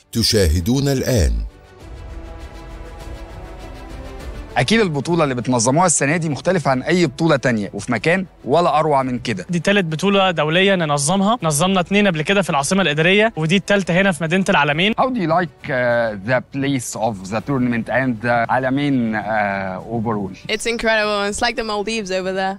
تشاهدون الآن اكيد البطوله اللي بتنظموها السنه دي مختلفه عن اي بطوله تانية وفي مكان ولا اروع من كده دي تالت بطولة دولية ننظمها نظمنا اتنين قبل كده في العاصمة الإدارية ودي التالتة هنا في مدينة العالمين How do you like uh, the place of the tournament and the Alamein uh, overall? It's incredible. It's like the Maldives over there.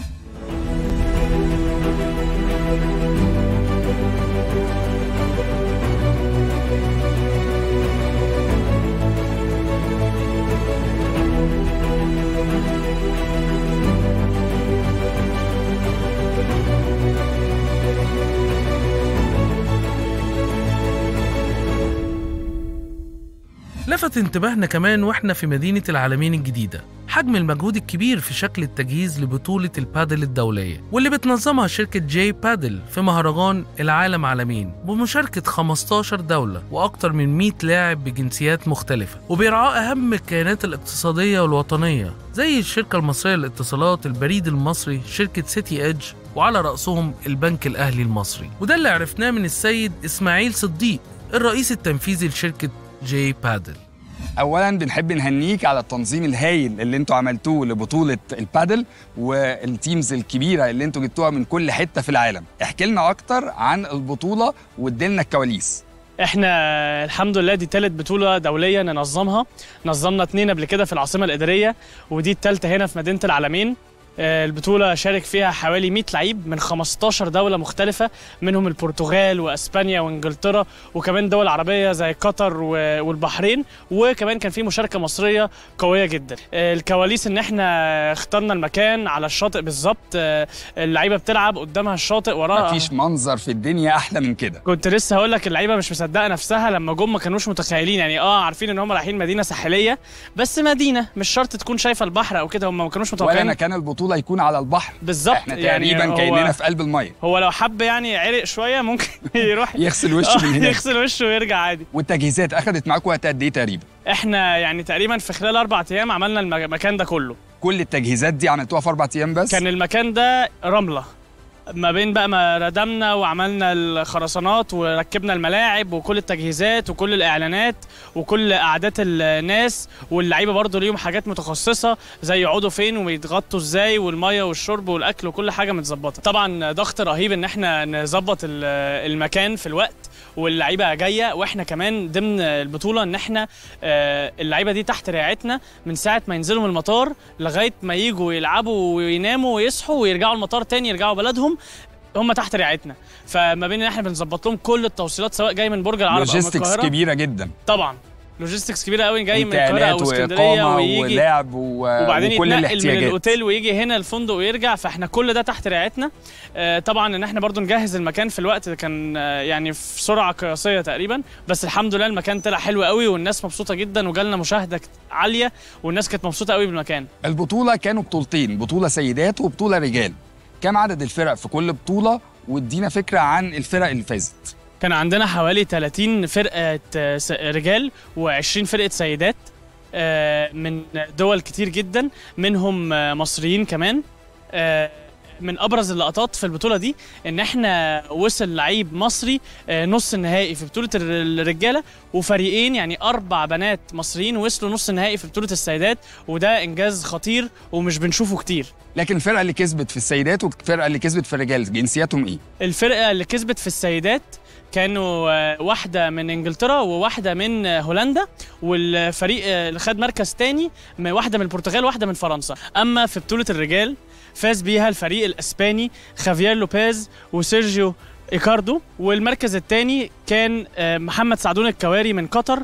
لفت انتباهنا كمان واحنا في مدينة العالمين الجديدة حجم المجهود الكبير في شكل التجهيز لبطولة البادل الدولية واللي بتنظمها شركة جي بادل في مهرجان العالم عالمين بمشاركة 15 دولة وأكثر من 100 لاعب بجنسيات مختلفة وبيرعاه أهم الكيانات الاقتصادية والوطنية زي الشركة المصرية للاتصالات البريد المصري شركة سيتي إيدج وعلى رأسهم البنك الأهلي المصري وده اللي عرفناه من السيد إسماعيل صديق الرئيس التنفيذي لشركة جي بادل اولا بنحب نهنيك على التنظيم الهايل اللي انتوا عملتوه لبطوله البادل والتيمز الكبيره اللي انتوا جبتوها من كل حته في العالم احكي لنا اكتر عن البطوله واديلنا الكواليس احنا الحمد لله دي تالت بطولة دولية ننظمها نظمنا اتنين قبل كده في العاصمة الإدارية ودي التالتة هنا في مدينة العالمين آه، البطولة شارك فيها حوالي 100 لعيب من 15 دولة مختلفة منهم البرتغال واسبانيا وانجلترا وكمان دول عربية زي قطر و- والبحرين وكمان كان في مشاركة مصرية قوية جدا آه، الكواليس ان احنا اخترنا المكان على الشاطئ بالظبط آه، اللعيبة بتلعب قدامها الشاطئ وراها مفيش منظر في الدنيا احلى من كده كنت لسه هقول لك اللعيبه مش مصدقه نفسها لما جم ما كانوش متخيلين يعني اه عارفين ان هم رايحين مدينه ساحليه بس مدينه مش شرط تكون شايفه البحر او كده هم ما كانوش ولا متوقعين مكان البطوله يكون على البحر بالظبط احنا يعني تقريبا هو- كاننا في قلب الميه هو لو حب يعني عرق شويه ممكن يروح يغسل وشه من آه، هناك يغسل وشه ويرجع عادي والتجهيزات اخذت معاكم وقت قد ايه تقريبا احنا يعني تقريبا في خلال اربع ايام عملنا الم- المكان ده كله كل التجهيزات دي عملتوها في اربع ايام بس كان المكان ده رمله ما بين بقى ما ردمنا وعملنا الخرسانات وركبنا الملاعب وكل التجهيزات وكل الاعلانات وكل قعدات الناس واللعيبه برضو ليهم حاجات متخصصه زي يقعدوا فين ويتغطوا ازاي والميه والشرب والاكل وكل حاجه متظبطه طبعا ضغط رهيب ان احنا نظبط ال- المكان في الوقت واللعيبه جايه واحنا كمان ضمن البطوله ان احنا آه، اللعيبه دي تحت رعايتنا من ساعه ما ينزلوا من المطار لغايه ما يجوا يلعبوا ويناموا ويصحوا ويرجعوا المطار تاني يرجعوا بلدهم هم تحت رعايتنا فما بين ان احنا بنظبط لهم كل التوصيلات سواء جاي من برج العرب او من لوجيستكس القاهره كبيره جدا طبعا لوجيستكس كبيره قوي جاي من القاهره انتقالات او اسكندريه واقامه ويجي ولعب و... وبعدين وكل يتنقل من الاحتياجات الاوتيل ويجي هنا الفندق ويرجع فاحنا كل ده تحت رعايتنا آه، طبعا ان احنا برضو نجهز المكان في الوقت ده كان آه، يعني في سرعه قياسيه تقريبا بس الحمد لله المكان طلع حلو قوي والناس مبسوطه جدا وجالنا مشاهده كت- عاليه والناس كانت مبسوطه قوي بالمكان البطوله كانوا بطولتين بطوله سيدات وبطوله رجال كم عدد الفرق في كل بطوله وادينا فكره عن الفرق اللي فازت كان عندنا حوالي 30 فرقه آه، س- رجال و20 فرقه سيدات آه، من دول كتير جدا منهم آه، مصريين كمان آه، من ابرز اللقطات في البطوله دي ان احنا وصل لعيب مصري آه، نص النهائي في بطوله الر- الرجاله وفريقين يعني اربع بنات مصريين وصلوا نص النهائي في بطوله السيدات وده انجاز خطير ومش بنشوفه كتير لكن الفرقه اللي كسبت في السيدات والفرقه اللي كسبت في الرجال جنسياتهم ايه الفرقه اللي كسبت في السيدات كانوا آه، واحده من انجلترا وواحده من آه، هولندا والفريق آه، اللي خد مركز تاني م- واحده من البرتغال واحده من فرنسا اما في بطوله الرجال فاز بيها الفريق الاسباني خافير لوبيز وسيرجيو ايكاردو والمركز الثاني كان آه، محمد سعدون الكواري من قطر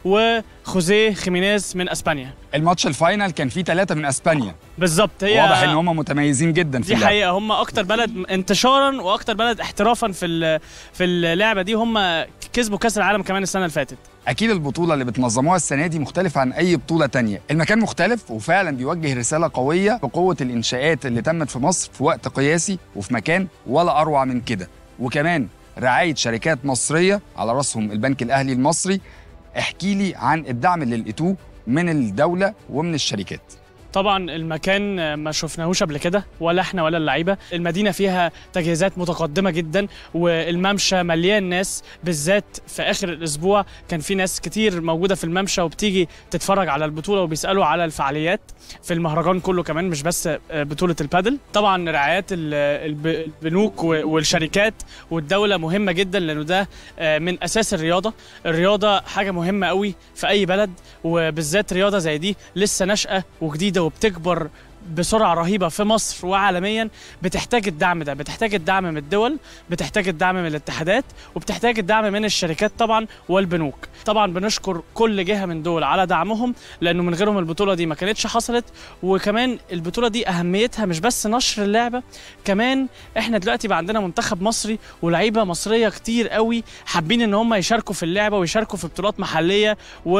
وخوزيه خيمينيز من اسبانيا الماتش الفاينل كان فيه ثلاثه من اسبانيا بالظبط هي واضح ان هم متميزين جدا في دي اللعب حقيقة هم أكتر بلد انتشارا وأكتر بلد احترافا في ال- في اللعبة دي هم كسبوا كأس العالم كمان السنة اللي فاتت اكيد البطوله اللي بتنظموها السنه دي مختلفه عن اي بطوله تانية المكان مختلف وفعلا بيوجه رساله قويه بقوه الانشاءات اللي تمت في مصر في وقت قياسي وفي مكان ولا اروع من كده وكمان رعايه شركات مصريه على راسهم البنك الاهلي المصري احكي لي عن الدعم اللي لقيتوه من الدوله ومن الشركات طبعا المكان ما شفناهوش قبل كده ولا احنا ولا اللعيبه المدينه فيها تجهيزات متقدمه جدا والممشى مليان ناس بالذات في اخر الاسبوع كان في ناس كتير موجوده في الممشى وبتيجي تتفرج على البطوله وبيسالوا على الفعاليات في المهرجان كله كمان مش بس بطوله البادل طبعا رعايات ال- الب- البنوك و- والشركات والدوله مهمه جدا لانه ده آه، من اساس الرياضه الرياضه حاجه مهمه قوي في اي بلد وبالذات رياضه زي دي لسه ناشئه وجديده وبتكبر بسرعه رهيبه في مصر وعالميا بتحتاج الدعم ده بتحتاج الدعم من الدول بتحتاج الدعم من الاتحادات وبتحتاج الدعم من الشركات طبعا والبنوك طبعا بنشكر كل جهه من دول على دعمهم لانه من غيرهم البطوله دي ما كانتش حصلت وكمان البطوله دي اهميتها مش بس نشر اللعبه كمان احنا دلوقتي بقى عندنا منتخب مصري ولاعيبه مصريه كتير قوي حابين ان هم يشاركوا في اللعبه ويشاركوا في بطولات محليه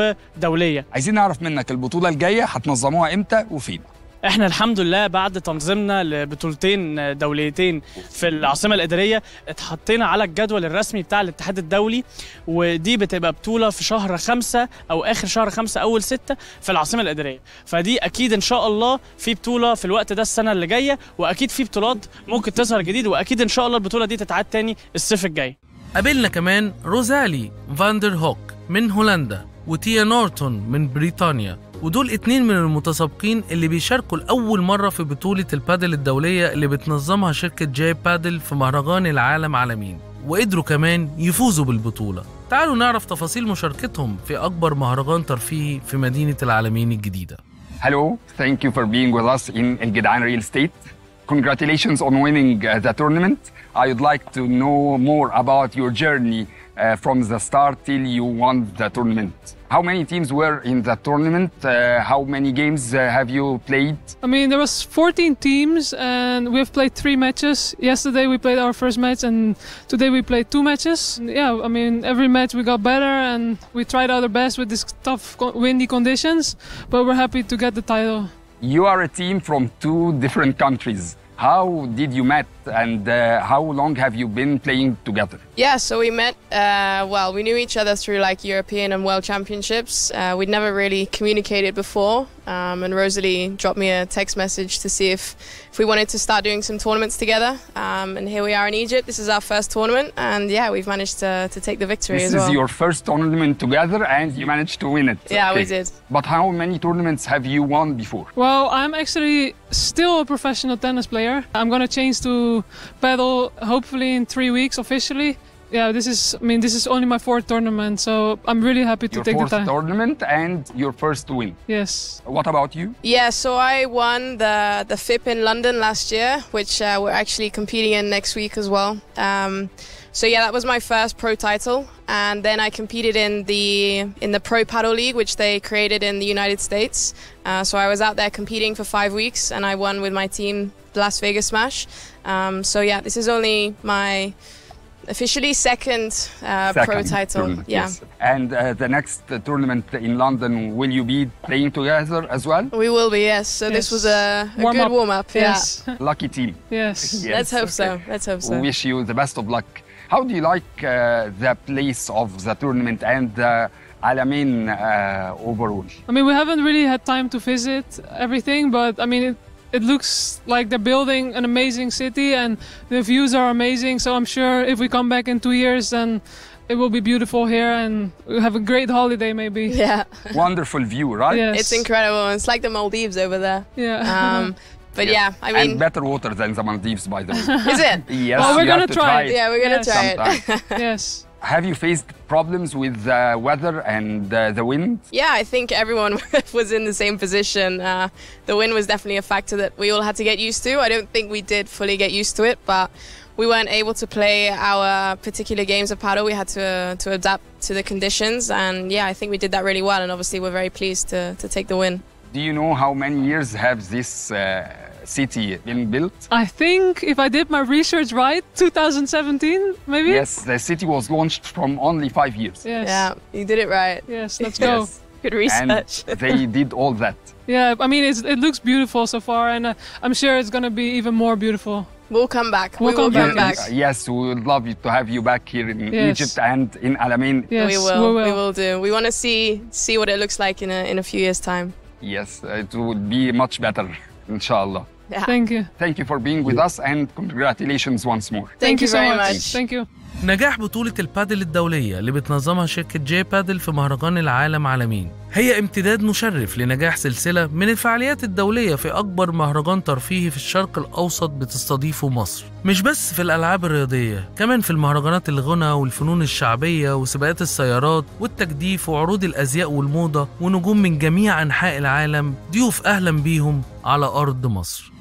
ودوليه عايزين نعرف منك البطوله الجايه هتنظموها امتى وفين احنا الحمد لله بعد تنظيمنا لبطولتين دوليتين في العاصمه الاداريه اتحطينا على الجدول الرسمي بتاع الاتحاد الدولي ودي بتبقى بطوله في شهر خمسة او اخر شهر خمسة اول ستة في العاصمه الاداريه فدي اكيد ان شاء الله في بطوله في الوقت ده السنه اللي جايه واكيد في بطولات ممكن تظهر جديد واكيد ان شاء الله البطوله دي تتعاد تاني الصيف الجاي قابلنا كمان روزالي فاندر هوك من هولندا وتيا نورتون من بريطانيا ودول اتنين من المتسابقين اللي بيشاركوا لأول مرة في بطولة البادل الدولية اللي بتنظمها شركة جاي بادل في مهرجان العالم عالمين وقدروا كمان يفوزوا بالبطولة تعالوا نعرف تفاصيل مشاركتهم في أكبر مهرجان ترفيهي في مدينة العالمين الجديدة Hello, thank you for being with us in El Gidan Real Estate. Congratulations on winning uh, the tournament. I would like to know more about your journey uh, from the start till you won the tournament. How many teams were in the tournament? Uh, how many games uh, have you played? I mean, there was 14 teams, and we've played three matches. Yesterday we played our first match, and today we played two matches. Yeah, I mean, every match we got better, and we tried our best with these tough, co- windy conditions. But we're happy to get the title. You are a team from two different countries. How did you met and uh, how long have you been playing together? Yeah, so we met, uh, well, we knew each other through like European and World Championships. Uh, we'd never really communicated before. Um, and Rosalie dropped me a text message to see if, if we wanted to start doing some tournaments together. Um, and here we are in Egypt. This is our first tournament. And yeah, we've managed to, to take the victory This as is well. your first tournament together and you managed to win it. yeah, we Okay. did. But how many tournaments have you won before? Well, I'm actually still a professional tennis player. I'm gonna change to paddle hopefully in three weeks officially. Yeah, this is. I mean, this is only my fourth tournament, so I'm really happy to Your take the fourth time. tournament and your first win. Yes. What about you? Yeah, so I won the the FIP in London last year, which uh, we're actually competing in next week as well. Um, so yeah, that was my first pro title, and then I competed in the in the Pro Paddle League, which they created in the United States. Uh, so I was out there competing for five weeks, and I won with my team the Las Vegas Smash. Um, so yeah, this is only my officially second, uh, pro Second title. tournament, Yeah. yes. And uh, the next uh, tournament in London, will you be playing together as well? We will be, yes. So this Yes. was a, a Warm good up. warm up. Yeah. Yes. Lucky team. yes. Yes, Let's hope okay. so. Let's hope We so. wish you the best of luck. How do you like uh, the place of the tournament and the Alamein uh, overall? I mean, we haven't really had time to visit everything, but I mean, it, it looks like they're building an amazing city and the views are amazing. So I'm sure if we come back in two years, then it will be beautiful here and we'll have a great holiday maybe. Yeah. Wonderful view, right? Yes. It's incredible. It's like the Maldives over there. Yeah. Um, but yeah, I and mean, better water than the Maldives, by the way. is it? yes, Well, we're you have gonna to try it it. Yeah, we're gonna Yes. try it. sometime. yes. Have you faced problems with the weather and uh, the wind? yeah, I think everyone was in the same position. Uh, the wind was definitely a factor that we all had to get used to. I don't think we did fully get used to it, but we weren't able to play our particular games of paddle. We had to to adapt to the conditions, and yeah, I think we did that really well. And obviously, we're very pleased to to take the win. Do you know how many years have this uh, city been built? I think if I did my research right, 2017 maybe? Yes, the city was launched from only five years. Yes. Yeah, you did it right. Yes, let's go. Yes. Good And research. they did all that. Yeah, I mean, it's, it looks beautiful so far, and uh, I'm sure it's gonna be even more beautiful. we'll come back. We'll we will come come back. back. Uh, yes, we would love you to have you back here in Yes. Egypt and in Alamein. Yes, we will. We will do. We want to see see what it looks like in a in a few years' time. Yes, it would be much better إن شاء الله. Yeah. Thank you. Thank you for being with us and congratulations once more. Thank you so very much. much. Thank you. نجاح بطولة البادل الدولية اللي بتنظمها شركة جي بادل في مهرجان العالم عالمين هي امتداد مشرف لنجاح سلسلة من الفعاليات الدولية في أكبر مهرجان ترفيهي في الشرق الأوسط بتستضيفه مصر مش بس في الألعاب الرياضية كمان في المهرجانات الغنى والفنون الشعبية وسباقات السيارات والتجديف وعروض الأزياء والموضة ونجوم من جميع أنحاء العالم ضيوف أهلا بيهم على أرض مصر